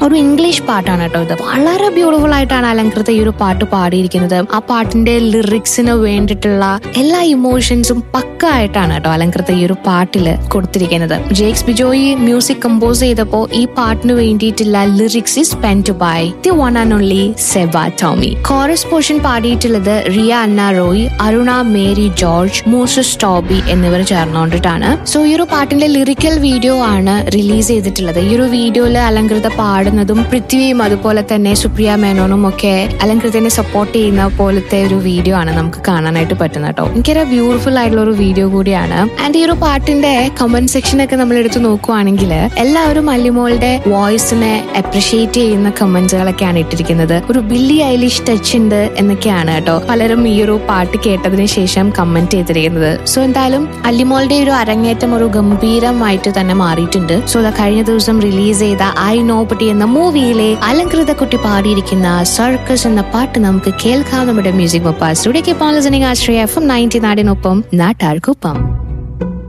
ഒരു ഇംഗ്ലീഷ് പാട്ടാണ് കേട്ടോ ഇത് വളരെ ബ്യൂട്ടിഫുൾ ആയിട്ടാണ് അലങ്കൃത ഈ ഒരു പാട്ട് പാടിയിരിക്കുന്നത് ആ പാട്ടിന്റെ ലിറിക്സിന് വേണ്ടിയിട്ടുള്ള എല്ലാ ഇമോഷൻസും പക്ക ആയിട്ടാണ് കേട്ടോ അലങ്കൃത ഈ ഒരു പാട്ടില് കൊടുത്തിരിക്കുന്നത് ജേക്സ് ബിജോയി മ്യൂസിക് കമ്പോസ് ചെയ്തപ്പോ ഈ പാട്ടിന് വേണ്ടിയിട്ടുള്ള lyrics is penned by the one and only Seba Tomy chorus portion പാടിയിട്ടുള്ളത് Riya Anna Roy Aruna Mary George Moses Toby എന്നിവർ ചേർന്നുകൊണ്ടിട്ടാണ് സോ ഈ ഒരു പാട്ടിന്റെ ലിറിക്കൽ വീഡിയോ ആണ് റിലീസ് ചെയ്തിട്ടുള്ളത് ഈ ഒരു വീഡിയോയിൽ അലങ്കൃത പാടുന്നതും പൃഥ്വിയും അതുപോലെ തന്നെ സുപ്രിയ മേനോനും ഒക്കെ അലങ്കൃതനെ സപ്പോർട്ട് ചെയ്യുന്ന പോലത്തെ ഒരു വീഡിയോ ആണ് നമുക്ക് കാണാനായിട്ട് പറ്റുന്നത് കേട്ടോ എനിക്കൊരു ബ്യൂട്ടിഫുൾ ആയിട്ടുള്ള ഒരു വീഡിയോ കൂടിയാണ് ആൻഡ് ഈ ഒരു പാട്ടിന്റെ കമന്റ് സെക്ഷൻ ഒക്കെ നമ്മൾ എടുത്ത് നോക്കുവാണെങ്കിൽ എല്ലാവരും മല്ലിമോളുടെ വോയിസിനെ അപ്രിഷിയേറ്റ് ചെയ്യുന്ന കമന്റ്സുകളൊക്കെയാണ് ഇട്ടിരിക്കുന്നത് ഒരു ബില്ലി ഐലിഷ് ടച്ച് ഉണ്ട് എന്നൊക്കെയാണ് കേട്ടോ പലരും ഈ ഒരു പാട്ട് കേട്ടതിന് ശേഷം കമന്റ് ചെയ്തിരിക്കുന്നത് സോ എന്തായാലും അല്ലിമോളുടെ ഒരു അരങ്ങേറ്റം ഒരു ഗംഭീരമായിട്ട് തന്നെ മാറിയിട്ടുണ്ട് സോ അത് കഴിഞ്ഞ ദിവസം റിലീസ് ചെയ്ത ഐ നോ പട്ടി എന്ന മൂവിയിലെ അലങ്കൃത കുട്ടി പാടിയിരിക്കുന്ന സർക്കസ് എന്ന പാട്ട് നമുക്ക് കേൾക്കാം നമ്മുടെ മ്യൂസിക് മൊപ്പാസ് studio Ashraya F M ninety നാടിനൊപ്പം നാട്ടാർക്കൊപ്പം